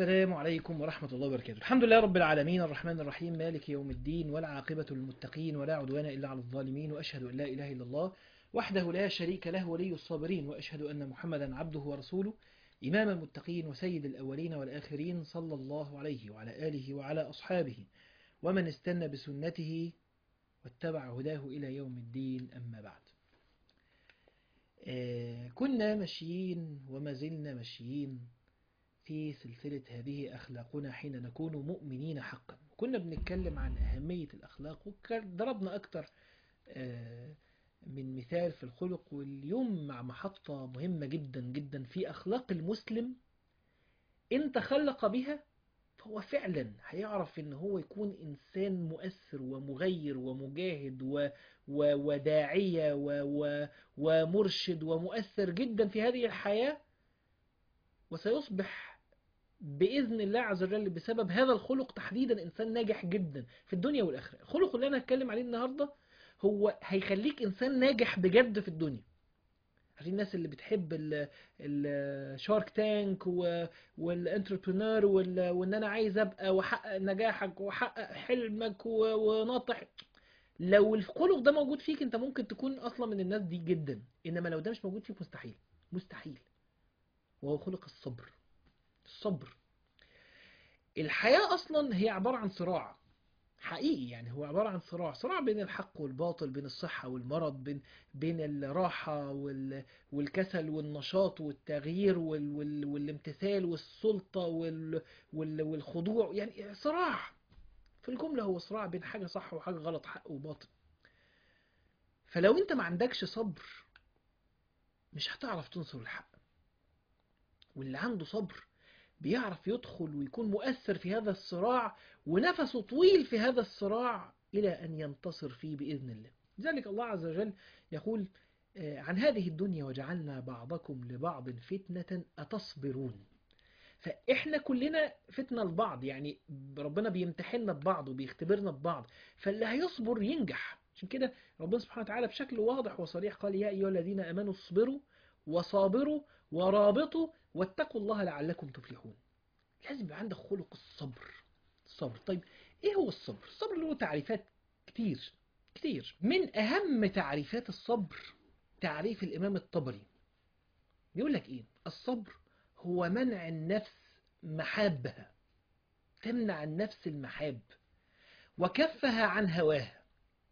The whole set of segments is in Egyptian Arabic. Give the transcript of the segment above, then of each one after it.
السلام عليكم ورحمة الله وبركاته الحمد لله رب العالمين الرحمن الرحيم مالك يوم الدين والعاقبة للمتقين ولا عدوان إلا على الظالمين وأشهد أن لا إله إلا الله وحده لا شريك له ولي الصابرين وأشهد أن محمدا عبده ورسوله إمام المتقين وسيد الأولين والآخرين صلى الله عليه وعلى آله وعلى أصحابه ومن استنى بسنته واتبع هداه إلى يوم الدين أما بعد آه كنا ماشيين وما زلنا ماشيين في سلسلة هذه أخلاقنا حين نكون مؤمنين حقا كنا بنتكلم عن أهمية الأخلاق وضربنا أكتر آه من مثال في الخلق واليوم مع محطة مهمة جدا جدا في أخلاق المسلم إن تخلق بها فهو فعلا هيعرف إن هو يكون إنسان مؤثر ومغير ومجاهد و و وداعية و و ومرشد ومؤثر جدا في هذه الحياة وسيصبح بإذن الله عز وجل بسبب هذا الخلق تحديدا إنسان ناجح جدا في الدنيا والآخرة الخلق اللي أنا هتكلم عليه النهاردة هو هيخليك إنسان ناجح بجد في الدنيا عشان الناس اللي بتحب الشارك تانك والانتربرنور وان انا عايز ابقى واحقق نجاحك واحقق حلمك وناطح لو الخلق ده موجود فيك انت ممكن تكون اصلا من الناس دي جدا انما لو ده مش موجود فيك مستحيل مستحيل وهو خلق الصبر الصبر الحياة أصلا هي عبارة عن صراع حقيقي يعني هو عبارة عن صراع صراع بين الحق والباطل بين الصحة والمرض بين بين الراحة وال والكسل والنشاط والتغيير وال وال والامتثال والسلطة وال وال والخضوع يعني صراع في الجملة هو صراع بين حاجة صح وحاجة غلط حق وباطل فلو انت ما عندكش صبر مش هتعرف تنصر الحق واللي عنده صبر بيعرف يدخل ويكون مؤثر في هذا الصراع ونفسه طويل في هذا الصراع إلى أن ينتصر فيه بإذن الله لذلك الله عز وجل يقول عن هذه الدنيا وجعلنا بعضكم لبعض فتنة أتصبرون فإحنا كلنا فتنة لبعض يعني ربنا بيمتحننا ببعض وبيختبرنا ببعض فاللي هيصبر ينجح عشان كده ربنا سبحانه وتعالى بشكل واضح وصريح قال يا أيها الذين أمنوا اصبروا وصابروا ورابطوا واتقوا الله لعلكم تفلحون لازم يبقى عندك خلق الصبر الصبر طيب ايه هو الصبر الصبر له تعريفات كتير كتير من اهم تعريفات الصبر تعريف الامام الطبري بيقول لك ايه الصبر هو منع النفس محابها تمنع النفس المحاب وكفها عن هواها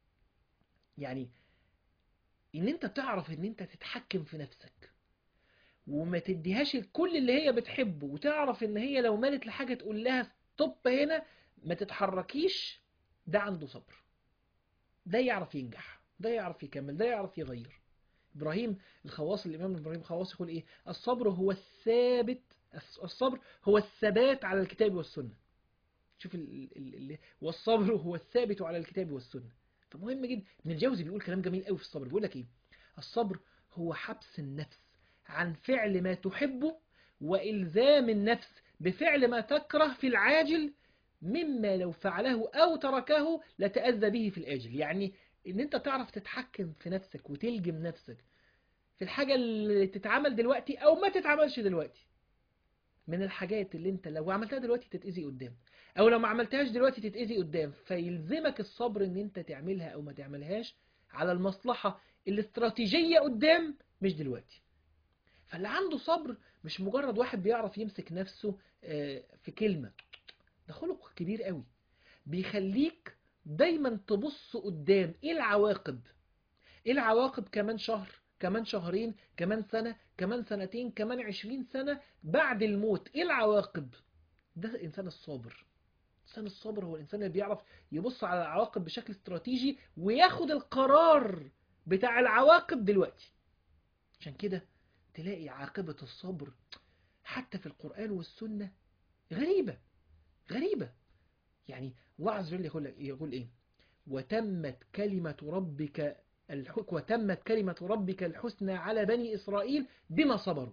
يعني ان انت تعرف ان انت تتحكم في نفسك وما تديهاش كل اللي هي بتحبه وتعرف ان هي لو مالت لحاجة تقول لها ستوب هنا ما تتحركيش ده عنده صبر ده يعرف ينجح ده يعرف يكمل ده يعرف يغير إبراهيم الخواص الإمام إبراهيم الخواص يقول إيه الصبر هو الثابت الصبر هو الثبات على الكتاب والسنة شوف ال ال ال والصبر هو الثابت على الكتاب والسنة فمهم جدا ابن الجوزي بيقول كلام جميل قوي في الصبر بيقول لك إيه الصبر هو حبس النفس عن فعل ما تحبه وإلزام النفس بفعل ما تكره في العاجل مما لو فعله أو تركه لتأذى به في الآجل يعني إن أنت تعرف تتحكم في نفسك وتلجم نفسك في الحاجة اللي تتعمل دلوقتي أو ما تتعملش دلوقتي من الحاجات اللي أنت لو عملتها دلوقتي تتأذي قدام أو لو ما عملتهاش دلوقتي تتأذي قدام فيلزمك الصبر إن أنت تعملها أو ما تعملهاش على المصلحة الاستراتيجية قدام مش دلوقتي فاللي عنده صبر مش مجرد واحد بيعرف يمسك نفسه في كلمة ده خلق كبير قوي بيخليك دايما تبص قدام ايه العواقب ايه العواقب كمان شهر كمان شهرين كمان سنة كمان سنتين كمان عشرين سنة بعد الموت ايه العواقب ده الانسان الصابر الانسان الصابر هو الانسان اللي بيعرف يبص على العواقب بشكل استراتيجي وياخد القرار بتاع العواقب دلوقتي عشان كده تلاقي عاقبة الصبر حتى في القرآن والسنة غريبة غريبة يعني الله عز وجل يقول, يقول إيه وتمت كلمة ربك الحك وتمت كلمة ربك الحسنى على بني إسرائيل بما صبروا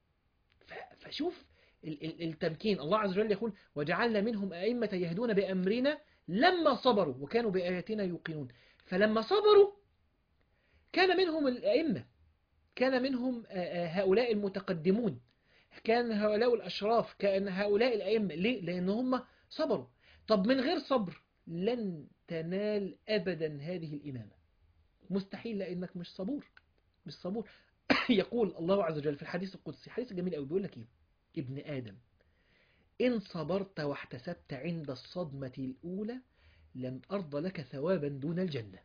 فشوف التمكين الله عز وجل يقول وجعلنا منهم أئمة يهدون بأمرنا لما صبروا وكانوا بآياتنا يوقنون فلما صبروا كان منهم الأئمة كان منهم هؤلاء المتقدمون كان هؤلاء الأشراف كان هؤلاء الأئمة ليه؟ لأن هم صبروا طب من غير صبر لن تنال أبدا هذه الإمامة مستحيل لأنك مش صبور مش صبور يقول الله عز وجل في الحديث القدسي حديث جميل قوي بيقول لك ايه ابن آدم إن صبرت واحتسبت عند الصدمة الأولى لم أرض لك ثوابا دون الجنة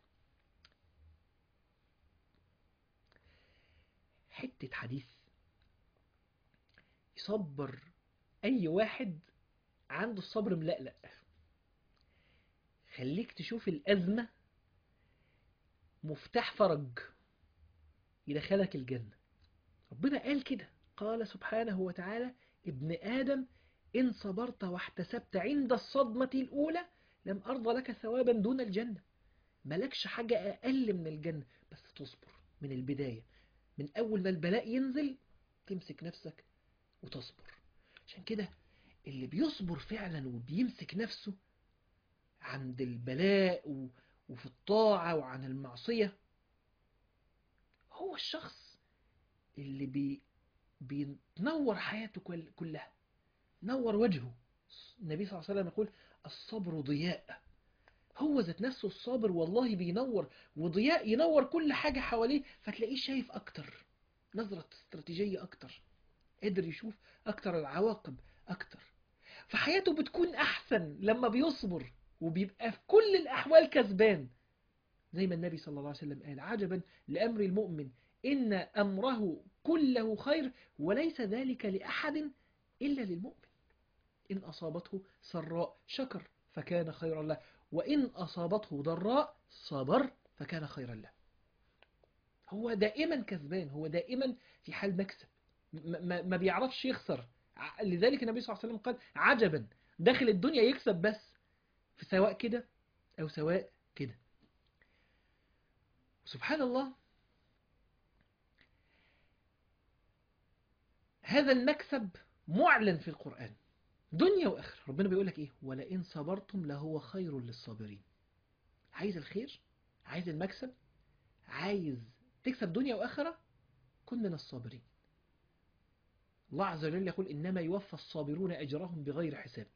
حتة حديث يصبر أي واحد عنده الصبر ملقلق خليك تشوف الأزمة مفتاح فرج يدخلك الجنة ربنا قال كده قال سبحانه وتعالى ابن آدم إن صبرت واحتسبت عند الصدمة الأولى لم أرضى لك ثوابا دون الجنة ملكش حاجة أقل من الجنة بس تصبر من البداية من أول ما البلاء ينزل تمسك نفسك وتصبر عشان كده اللي بيصبر فعلا وبيمسك نفسه عند البلاء و... وفي الطاعة وعن المعصية هو الشخص اللي بي... بينور حياته كل... كلها نور وجهه النبي صلى الله عليه وسلم يقول الصبر ضياء هو ذات نفسه الصابر والله بينور وضياء ينور كل حاجة حواليه فتلاقيه شايف أكتر نظرة استراتيجية أكتر قادر يشوف أكتر العواقب أكتر فحياته بتكون أحسن لما بيصبر وبيبقى في كل الأحوال كسبان زي ما النبي صلى الله عليه وسلم قال عجبا لأمر المؤمن إن أمره كله خير وليس ذلك لأحد إلا للمؤمن إن أصابته سراء شكر فكان خيرا له وإن أصابته ضراء صبر فكان خيرا له هو دائما كسبان هو دائما في حال مكسب ما, ما بيعرفش يخسر لذلك النبي صلى الله عليه وسلم قال عجبا داخل الدنيا يكسب بس في سواء كده أو سواء كده سبحان الله هذا المكسب معلن في القرآن دنيا وآخرة ربنا بيقول لك إيه ولئن صبرتم لهو خير للصابرين عايز الخير عايز المكسب عايز تكسب دنيا وآخرة كن من الصابرين الله عز وجل يقول إنما يوفى الصابرون أجرهم بغير حساب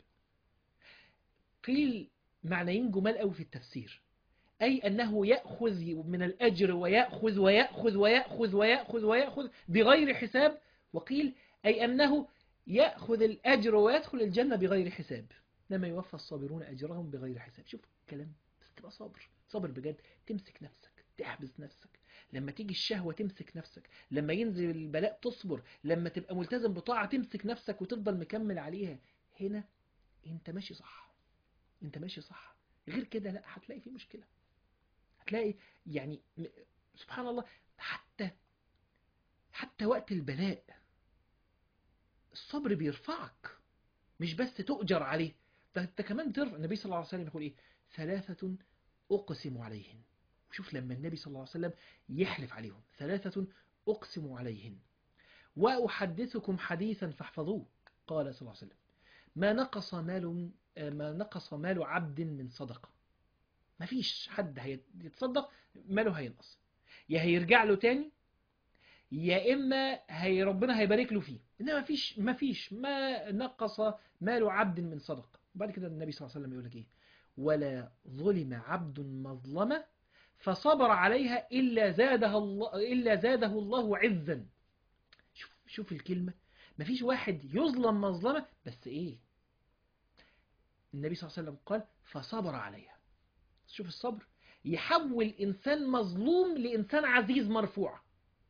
قيل معنيين جمال قوي في التفسير أي أنه يأخذ من الأجر ويأخذ ويأخذ ويأخذ ويأخذ ويأخذ بغير حساب وقيل أي أنه يأخذ الأجر ويدخل الجنة بغير حساب إنما يوفى الصابرون أجرهم بغير حساب شوف الكلام بس تبقى صابر صابر بجد تمسك نفسك تحبس نفسك لما تيجي الشهوة تمسك نفسك لما ينزل البلاء تصبر لما تبقى ملتزم بطاعة تمسك نفسك وتفضل مكمل عليها هنا انت ماشي صح انت ماشي صح غير كده لا هتلاقي في مشكلة هتلاقي يعني سبحان الله حتى حتى وقت البلاء الصبر بيرفعك مش بس تؤجر عليه ده انت كمان ترفع النبي صلى الله عليه وسلم يقول ايه ثلاثة أقسم عليهن وشوف لما النبي صلى الله عليه وسلم يحلف عليهم ثلاثة أقسم عليهن وأحدثكم حديثا فاحفظوه قال صلى الله عليه وسلم ما نقص مال ما نقص مال عبد من صدقة ما فيش حد هيتصدق ماله هينقص يا هيرجع له تاني يا إما هي ربنا هيبارك له فيه إنما ما فيش ما فيش ما نقص مال عبد من صدقة وبعد كده النبي صلى الله عليه وسلم يقول لك إيه ولا ظلم عبد مظلمة فصبر عليها إلا زادها الله إلا زاده الله عزا شوف شوف الكلمة مفيش واحد يظلم مظلمة بس إيه النبي صلى الله عليه وسلم قال فصبر عليها شوف الصبر يحول إنسان مظلوم لإنسان عزيز مرفوع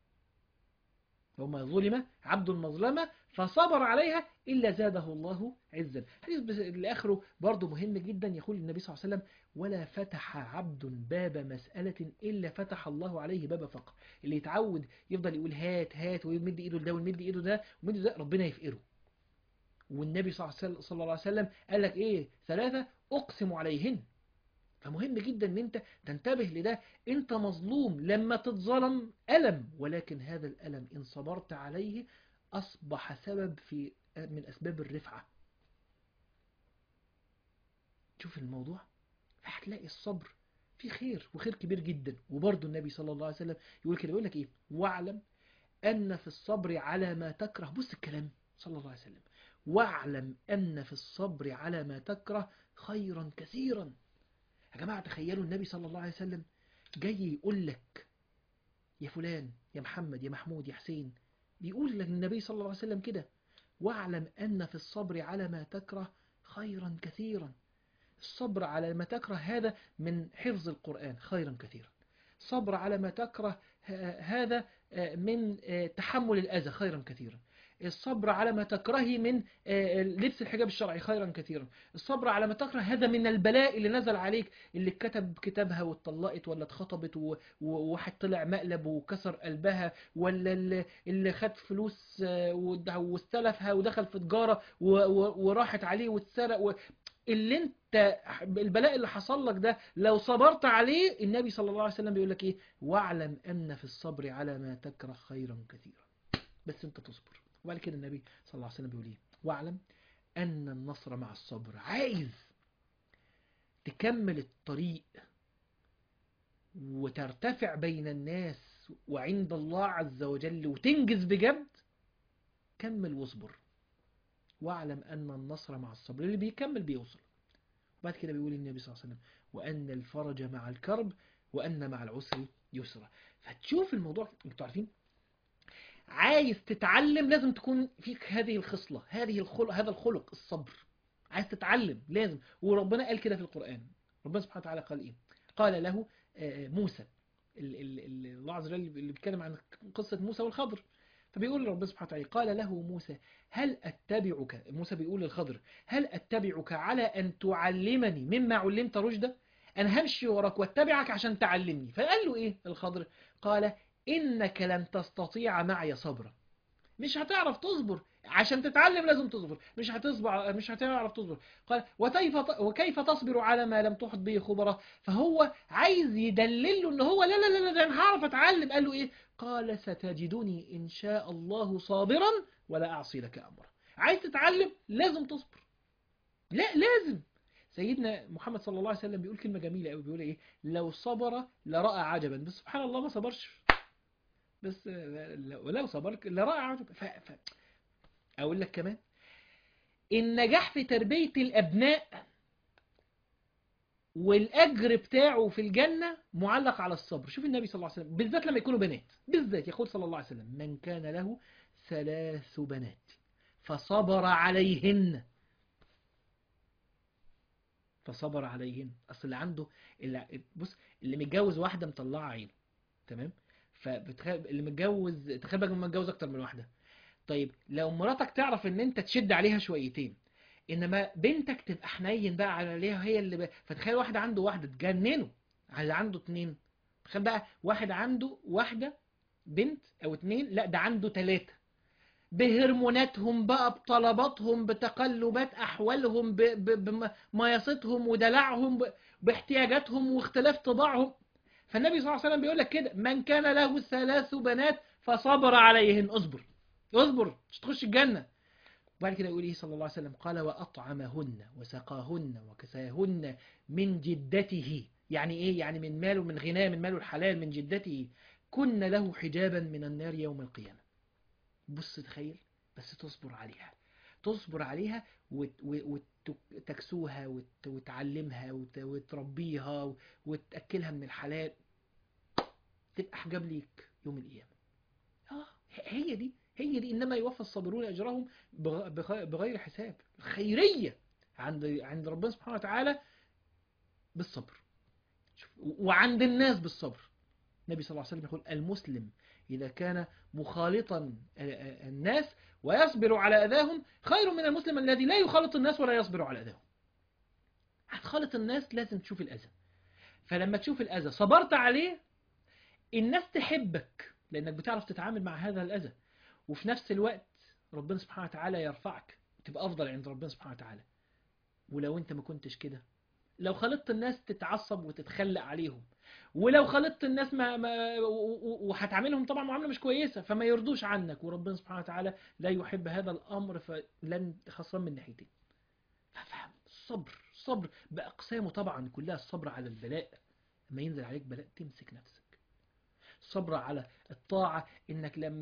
وما ظلم عبد مظلمة فصبر عليها إلا زاده الله عزا حديث لآخره برضه مهم جدا يقول النبي صلى الله عليه وسلم ولا فتح عبد باب مسألة إلا فتح الله عليه باب فقر اللي يتعود يفضل يقول هات هات ويمد إيده ده ويمد إيده ده ويمد ده ربنا يفقره والنبي صلى الله عليه وسلم قال لك إيه ثلاثة أقسم عليهن فمهم جدا ان انت تنتبه لده انت مظلوم لما تتظلم ألم ولكن هذا الألم ان صبرت عليه أصبح سبب في من أسباب الرفعة شوف الموضوع فهتلاقي الصبر في خير وخير كبير جدا وبرضه النبي صلى الله عليه وسلم يقول كده يقول لك ايه واعلم أن في الصبر على ما تكره بص الكلام صلى الله عليه وسلم واعلم أن في الصبر على ما تكره خيرا كثيرا يا جماعة تخيلوا النبي صلى الله عليه وسلم جاي يقول لك يا فلان يا محمد يا محمود يا حسين بيقول لك النبي صلى الله عليه وسلم كده واعلم أن في الصبر على ما تكره خيرا كثيرا الصبر على ما تكره هذا من حفظ القرآن خيرا كثيرا الصبر على ما تكره هذا من تحمل الأذى خيرا كثيرا الصبر على ما تكرهي من لبس الحجاب الشرعي خيرا كثيرا الصبر على ما تكره هذا من البلاء اللي نزل عليك اللي كتب كتابها واتطلقت ولا اتخطبت وواحد طلع مقلب وكسر قلبها ولا اللي خد فلوس واستلفها ودخل في تجارة وراحت عليه واتسرق اللي انت البلاء اللي حصل لك ده لو صبرت عليه النبي صلى الله عليه وسلم بيقول لك ايه واعلم ان في الصبر على ما تكره خيرا كثيرا بس انت تصبر وبعد كده النبي صلى الله عليه وسلم بيقول ايه واعلم ان النصر مع الصبر عايز تكمل الطريق وترتفع بين الناس وعند الله عز وجل وتنجز بجد كمل واصبر واعلم أن النصر مع الصبر اللي بيكمل بيوصل وبعد كده بيقول النبي صلى الله عليه وسلم وأن الفرج مع الكرب وأن مع العسر يسرا فتشوف الموضوع انتوا عارفين عايز تتعلم لازم تكون فيك هذه الخصلة هذه الخلق هذا الخلق الصبر عايز تتعلم لازم وربنا قال كده في القرآن ربنا سبحانه وتعالى قال إيه قال له موسى الله عز وجل اللي بيتكلم عن قصة موسى والخضر فبيقول ربنا سبحانه وتعالى قال له موسى هل أتبعك موسى بيقول للخضر هل أتبعك على أن تعلمني مما علمت رشدا أنا همشي وراك واتبعك عشان تعلمني فقال له إيه الخضر قال إنك لن تستطيع معي صبرا مش هتعرف تصبر عشان تتعلم لازم تصبر مش هتصبر مش هتعرف تصبر قال وكيف وكيف تصبر على ما لم تحط به خبرة فهو عايز يدلل له ان هو لا لا لا ده انا هعرف اتعلم قال له ايه قال ستجدني ان شاء الله صابرا ولا اعصي لك امرا عايز تتعلم لازم تصبر لا لازم سيدنا محمد صلى الله عليه وسلم بيقول كلمة جميلة قوي بيقول ايه لو صبر لرأى عجبا بس سبحان الله ما صبرش بس ولو صبر لرأى عجبا ف... ف... أقول لك كمان النجاح في تربية الأبناء والأجر بتاعه في الجنة معلق على الصبر شوف النبي صلى الله عليه وسلم بالذات لما يكونوا بنات بالذات يقول صلى الله عليه وسلم من كان له ثلاث بنات فصبر عليهن فصبر عليهن أصل اللي عنده اللي بص اللي متجوز واحدة مطلعة عينه تمام فبتخيل اللي متجوز تخيل بقى لما متجوز أكتر من واحدة طيب لو مراتك تعرف ان انت تشد عليها شويتين انما بنتك تبقى حنين بقى عليها هي اللي بقى. فتخيل واحد عنده واحدة تجننه على اللي عنده اتنين تخيل بقى واحد عنده واحدة بنت او اتنين لا ده عنده تلاتة بهرموناتهم بقى بطلباتهم بتقلبات احوالهم بمياستهم ودلعهم باحتياجاتهم واختلاف طباعهم فالنبي صلى الله عليه وسلم بيقول لك كده من كان له ثلاث بنات فصبر عليهن اصبر اصبر مش تخش الجنة وبعد كده يقول ايه صلى الله عليه وسلم قال وأطعمهن وسقاهن وكساهن من جدته يعني ايه يعني من ماله من غناه من ماله الحلال من جدته كن له حجابا من النار يوم القيامة بص تخيل بس تصبر عليها تصبر عليها وتكسوها وتعلمها وتربيها وتأكلها من الحلال تبقى حجاب ليك يوم القيامة اه هي دي هي دي إنما يوفى الصابرون أجرهم بغير حساب الخيرية عند عند ربنا سبحانه وتعالى بالصبر وعند الناس بالصبر النبي صلى الله عليه وسلم يقول المسلم إذا كان مخالطا الناس ويصبر على أذاهم خير من المسلم الذي لا يخالط الناس ولا يصبر على أذاهم هتخالط الناس لازم تشوف الأذى فلما تشوف الأذى صبرت عليه الناس تحبك لأنك بتعرف تتعامل مع هذا الأذى وفي نفس الوقت ربنا سبحانه وتعالى يرفعك تبقى أفضل عند ربنا سبحانه وتعالى ولو أنت ما كنتش كده لو خلطت الناس تتعصب وتتخلق عليهم ولو خلطت الناس ما, ما وهتعاملهم طبعا معامله مش كويسه فما يرضوش عنك وربنا سبحانه وتعالى لا يحب هذا الامر فلن خسران من ناحيتين ففهم الصبر الصبر باقسامه طبعا كلها الصبر على البلاء لما ينزل عليك بلاء تمسك نفسك الصبر على الطاعه انك لما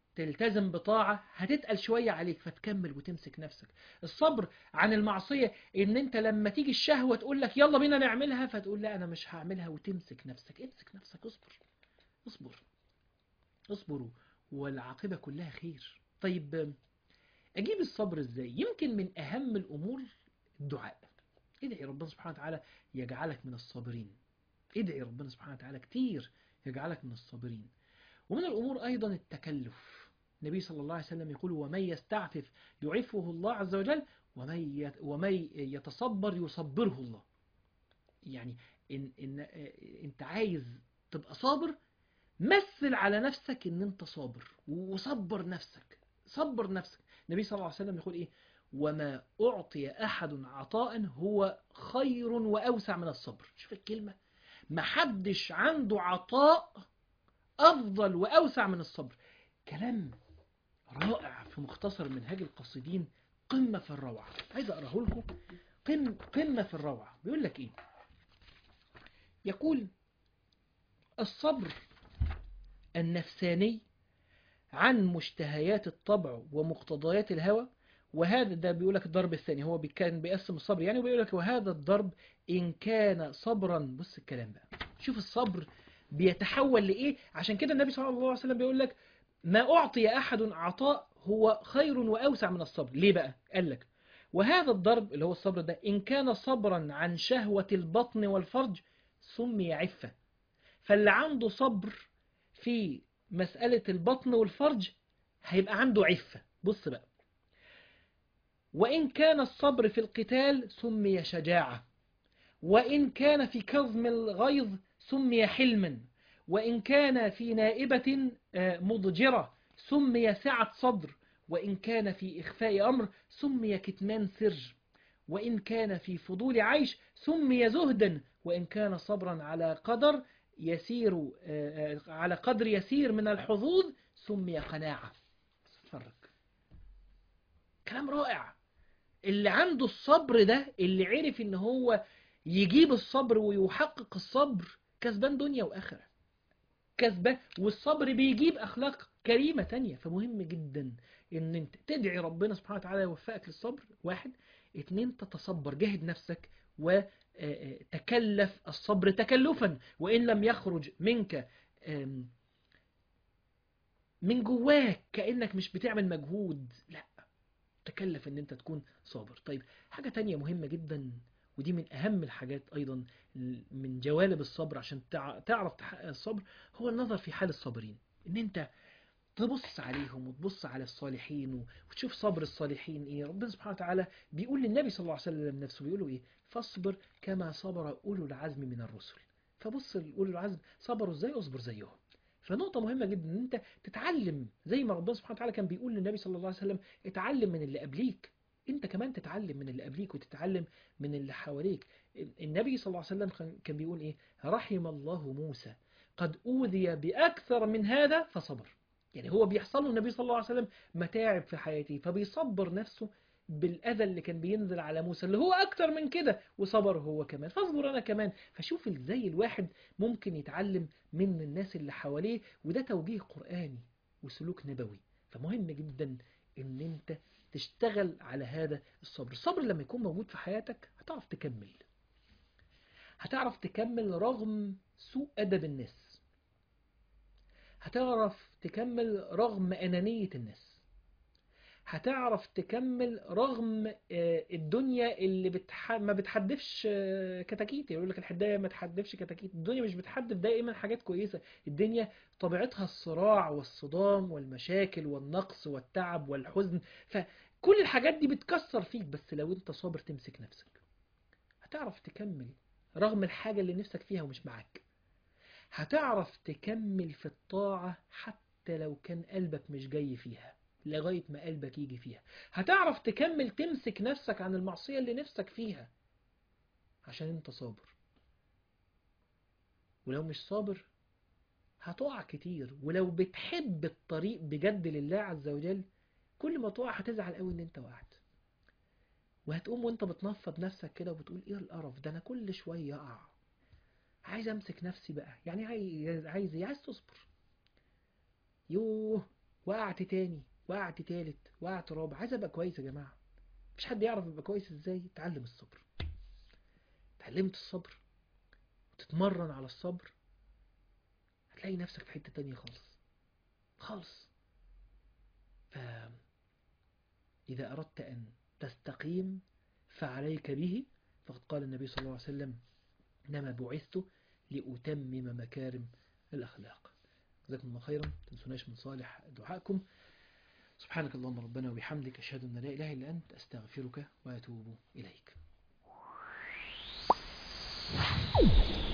تلتزم بطاعة هتتقل شوية عليك فتكمل وتمسك نفسك الصبر عن المعصية ان انت لما تيجي الشهوة تقول لك يلا بينا نعملها فتقول لا انا مش هعملها وتمسك نفسك امسك نفسك اصبر اصبر اصبروا والعاقبة كلها خير طيب اجيب الصبر ازاي يمكن من اهم الامور الدعاء ادعي ربنا سبحانه وتعالى يجعلك من الصابرين ادعي ربنا سبحانه وتعالى كتير يجعلك من الصابرين ومن الامور ايضا التكلف النبي صلى الله عليه وسلم يقول ومن يستعفف يعفه الله عز وجل ومن ومن يتصبر يصبره الله يعني إن, إن انت عايز تبقى صابر مثل على نفسك ان انت صابر وصبر نفسك صبر نفسك النبي صلى الله عليه وسلم يقول ايه وما أعطي أحد عطاء هو خير وأوسع من الصبر شوف الكلمة محدش عنده عطاء أفضل وأوسع من الصبر كلام رائع في مختصر منهاج القصيدين قمة في الروعة عايز أقرأه لكم قم قمة في الروعة بيقول لك إيه يقول الصبر النفساني عن مشتهيات الطبع ومقتضيات الهوى وهذا ده بيقول لك الضرب الثاني هو كان بيقسم الصبر يعني وبيقول لك وهذا الضرب إن كان صبرا بص الكلام بقى شوف الصبر بيتحول لإيه عشان كده النبي صلى الله عليه وسلم بيقول لك ما أعطي أحد عطاء هو خير وأوسع من الصبر ليه بقى قال لك وهذا الضرب اللي هو الصبر ده إن كان صبرا عن شهوة البطن والفرج سمي عفة فاللي عنده صبر في مسألة البطن والفرج هيبقى عنده عفة بص بقى وإن كان الصبر في القتال سمي شجاعة وإن كان في كظم الغيظ سمي حلما وإن كان في نائبة مضجرة سمي سعة صدر وإن كان في إخفاء أمر سمي كتمان سر وإن كان في فضول عيش سمي زهدا وإن كان صبرا على قدر يسير على قدر يسير من الحظوظ سمي قناعة اتفرج كلام رائع اللي عنده الصبر ده اللي عرف ان هو يجيب الصبر ويحقق الصبر كسبان دنيا واخره كسبان والصبر بيجيب اخلاق كريمة تانية فمهم جدا ان انت تدعي ربنا سبحانه وتعالى يوفقك للصبر واحد اتنين تتصبر جاهد نفسك وتكلف الصبر تكلفا وإن لم يخرج منك من جواك كأنك مش بتعمل مجهود لا تكلف ان انت تكون صابر طيب حاجة تانية مهمة جدا ودي من أهم الحاجات أيضا من جوانب الصبر عشان تعرف تحقق الصبر هو النظر في حال الصابرين ان انت تبص عليهم وتبص على الصالحين وتشوف صبر الصالحين ايه ربنا سبحانه وتعالى بيقول للنبي صلى الله عليه وسلم نفسه بيقول له ايه فاصبر كما صبر أولو العزم من الرسل فبص أولو العزم صبروا ازاي اصبر زيهم فنقطة مهمة جدا ان انت تتعلم زي ما ربنا سبحانه وتعالى كان بيقول للنبي صلى الله عليه وسلم اتعلم من اللي قبليك انت كمان تتعلم من اللي قبليك وتتعلم من اللي حواليك النبي صلى الله عليه وسلم كان بيقول ايه رحم الله موسى قد أوذي بأكثر من هذا فصبر يعني هو بيحصل له النبي صلى الله عليه وسلم متاعب في حياته فبيصبر نفسه بالأذى اللي كان بينزل على موسى اللي هو أكتر من كده وصبر هو كمان فاصبر أنا كمان فشوف ازاي الواحد ممكن يتعلم من الناس اللي حواليه وده توجيه قرآني وسلوك نبوي فمهم جدا ان انت تشتغل على هذا الصبر الصبر لما يكون موجود في حياتك هتعرف تكمل هتعرف تكمل رغم سوء أدب الناس هتعرف تكمل رغم أنانية الناس هتعرف تكمل رغم الدنيا اللي بتح... ما بتحدفش كتاكيت يقول لك الحدايه ما تحدفش كتاكيت الدنيا مش بتحدف دائما حاجات كويسه الدنيا طبيعتها الصراع والصدام والمشاكل والنقص والتعب والحزن فكل الحاجات دي بتكسر فيك بس لو انت صابر تمسك نفسك هتعرف تكمل رغم الحاجه اللي نفسك فيها ومش معاك هتعرف تكمل في الطاعه حتى لو كان قلبك مش جاي فيها لغاية ما قلبك يجي فيها هتعرف تكمل تمسك نفسك عن المعصية اللي نفسك فيها عشان انت صابر ولو مش صابر هتقع كتير ولو بتحب الطريق بجد لله عز وجل كل ما تقع هتزعل قوي ان انت وقعت وهتقوم وانت بتنفض نفسك كده وبتقول ايه القرف ده انا كل شوية اقع عايز امسك نفسي بقى يعني عايز عايز عايز تصبر يوه وقعت تاني وقعت تالت وقعت رابع عايز ابقى كويس يا جماعة مش حد يعرف يبقى كويس ازاي تعلم الصبر اتعلمت الصبر وتتمرن على الصبر هتلاقي نفسك في حتة تانية خالص خالص ف إذا أردت أن تستقيم فعليك به فقد قال النبي صلى الله عليه وسلم إنما بعثت لأتمم مكارم الأخلاق جزاكم الله خيرا تنسوناش من صالح دعائكم سبحانك اللهم ربنا وبحمدك أشهد أن لا إله إلا أنت أستغفرك وأتوب إليك